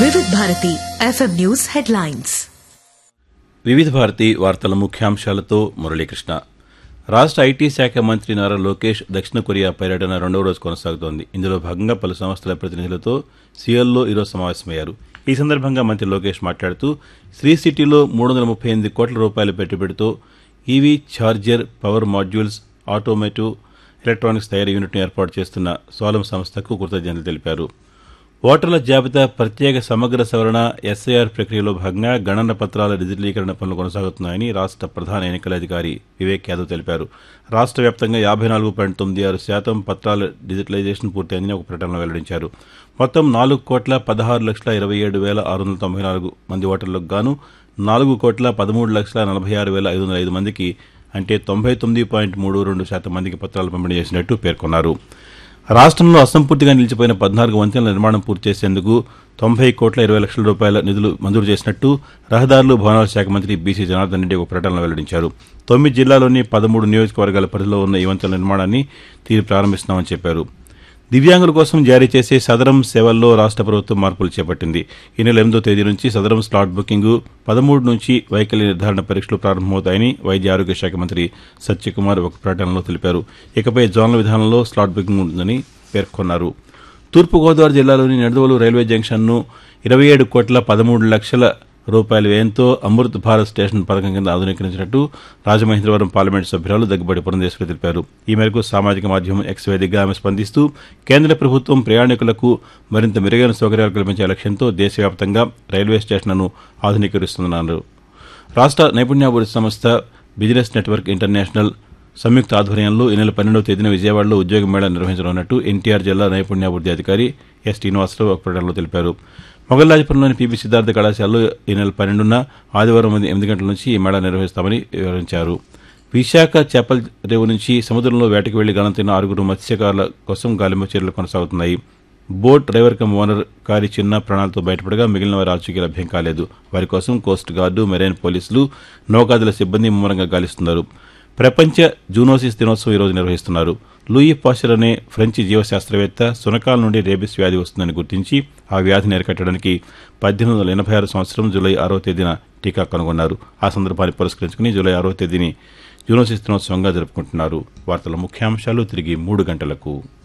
వివిధ Bharati FM news headlines వివిధ భారతి వార్తల ముఖ్యాంశాలతో మురళీకృష్ణ రాష్ట్ర ఐటీ శాఖ మంత్రి నారా లోకేష్ దక్షిణ కొరియా పర్యటన రెండవ రోజు కొనసాగుతోంది ఇందులో భాగంగా పలు సంస్థల ప్రతినిధులతో సిఎల్లో ఈరోజు సమావేశమయ్యారు ఈ సందర్భంగా మంత్రి లోకేష్ మాట్లాడుతూ శ్రీ సిటీలో మూడు వందల ముప్పై ఎనిమిది కోట్ల రూపాయల పెట్టుబడితో EV charger power modules automotive electronics తయారీ యూనిట్ను ఏర్పాటు చేస్తున్న సోలం సంస్థకు కృతజ్ఞతలు తెలిపారు ఓటర్ల జాబితా ప్రత్యేక సమగ్ర సవరణ ఎస్ఐఆర్ ప్రక్రియలో భాగంగా గణన పత్రాల డిజిటలీకరణ పనులు కొనసాగుతున్నాయని రాష్ట్ర ప్రధాన ఎన్నికల అధికారి వివేక్ యాదవ్ తెలిపారు రాష్ట్ర వ్యాప్తంగా యాభై నాలుగు పాయింట్ తొమ్మిది ఆరు శాతం పత్రాల డిజిటలైజేషన్ పూర్తయిందని ఒక ప్రకటనలో వెల్లడించారు మొత్తం నాలుగు కోట్ల పదహారు లక్షల ఇరవై ఏడు వేల ఆరు వందల తొంభై నాలుగు మంది ఓటర్లకు గాను నాలుగు కోట్ల పదమూడు లక్షల నలభై ఆరు వేల ఐదు వందల ఐదు మందికి అంటే తొంభై తొమ్మిది పాయింట్ మూడు రెండు శాతం మందికి పత్రాలు పంపిణీ చేసినట్టు పేర్కొన్నారు రాష్ట్రంలో అసంపూర్తిగా నిలిచిపోయిన పద్నాలుగు వంతెనల నిర్మాణం పూర్తి చేసేందుకు తొంభై కోట్ల ఇరవై లక్షల రూపాయల నిధులు మంజూరు చేసినట్టు రహదారులు భవనాల శాఖ మంత్రి బీసీ జనార్దన్ రెడ్డి ఒక ప్రకటనలో వెల్లడించారు తొమ్మిది జిల్లాలోని పదమూడు నియోజకవర్గాల పరిధిలో ఉన్న ఈ వంతెనల నిర్మాణాన్ని తీరు ప్రారంభిస్తున్నామని చెప్పారు దివ్యాంగుల కోసం జారీ చేసే సదరం సేవల్లో రాష్ట్ర ప్రభుత్వం మార్పులు చేపట్టింది ఈ నెల ఎనిమిదో తేదీ నుంచి సదరం స్లాట్ బుకింగ్ పదమూడు నుంచి వైకల్య నిర్ధారణ పరీక్షలు ప్రారంభమవుతాయని వైద్య ఆరోగ్య శాఖ మంత్రి సత్యకుమార్ ఒక ప్రకటనలో తెలిపారు ఇకపై జోన్ల విధానంలో స్లాట్ బుకింగ్ ఉంటుందని పేర్కొన్నారు తూర్పుగోదావరి జిల్లాలోని నెడదవోలు రైల్వే జంక్షన్ను ఇరవై ఏడు కోట్ల పదమూడు లక్షల రూపాయల వ్యయంతో అమృత్ భారత్ స్టేషన్ పథకం కింద ఆధునీకరించినట్టు రాజమహేంద్రవరం పార్లమెంటు సభ్యురాలు దగ్గుబాటి పురంధేశ్వరి తెలిపారు ఈ మేరకు సామాజిక మాధ్యమం ఎక్స్ వేదికగా ఆమె స్పందిస్తూ కేంద్ర ప్రభుత్వం ప్రయాణికులకు మరింత మెరుగైన సౌకర్యాలు కల్పించే లక్ష్యంతో దేశవ్యాప్తంగా రైల్వే స్టేషన్లను ఆధునీకరిస్తుందన్నారు రాష్ట్ర నైపుణ్యాభివృద్ధి సంస్థ బిజినెస్ నెట్వర్క్ ఇంటర్నేషనల్ సంయుక్త ఆధ్వర్యంలో ఈ నెల పన్నెండవ తేదీన విజయవాడలో ఉద్యోగ మేళా నిర్వహించనున్నట్టు ఎన్టీఆర్ జిల్లా నైపుణ్యాభివృద్ధి అధికారి ఎస్ శ్రీనివాసరావు ఒక ప్రకటనలో తెలిపారు మొగల్లాజపురంలోని పీబీ సిద్ధార్థ కళాశాలలో ఈ నెల పన్నెండున ఆదివారం ఉదయం ఎనిమిది గంటల నుంచి ఈ మేళా నిర్వహిస్తామని వివరించారు విశాఖ చేపల రేవు నుంచి సముద్రంలో వేటకు వెళ్లి గణతిన్న ఆరుగురు మత్స్యకారుల కోసం గాలింపు చర్యలు కొనసాగుతున్నాయి బోట్ డ్రైవర్ కమ్ ఓనర్ కారి చిన్న ప్రాణాలతో బయటపడగా మిగిలిన వారి ఆచూకీ లభ్యం కాలేదు వారి కోసం కోస్ట్ గార్డు మెరైన్ పోలీసులు నౌకాదళ సిబ్బంది ముమ్మరంగా గాలిస్తున్నారు ప్రపంచ జూనోసిస్ దినోత్సవం ఈరోజు నిర్వహిస్తున్నారు లూయి పాస్చర్ అనే ఫ్రెంచ్ జీవశాస్త్రవేత్త సునకాల నుండి రేబిస్ వ్యాధి వస్తుందని గుర్తించి ఆ వ్యాధిని అరికట్టడానికి పద్దెనిమిది వందల ఎనభై ఆరు సంవత్సరం జూలై ఆరో తేదీన టీకా కనుగొన్నారు ఆ సందర్భాన్ని పురస్కరించుకుని జూలై ఆరో తేదీని జూనోసిస్ దినోత్సవంగా జరుపుకుంటున్నారు వార్తల ముఖ్యాంశాలు తిరిగి మూడు గంటలకు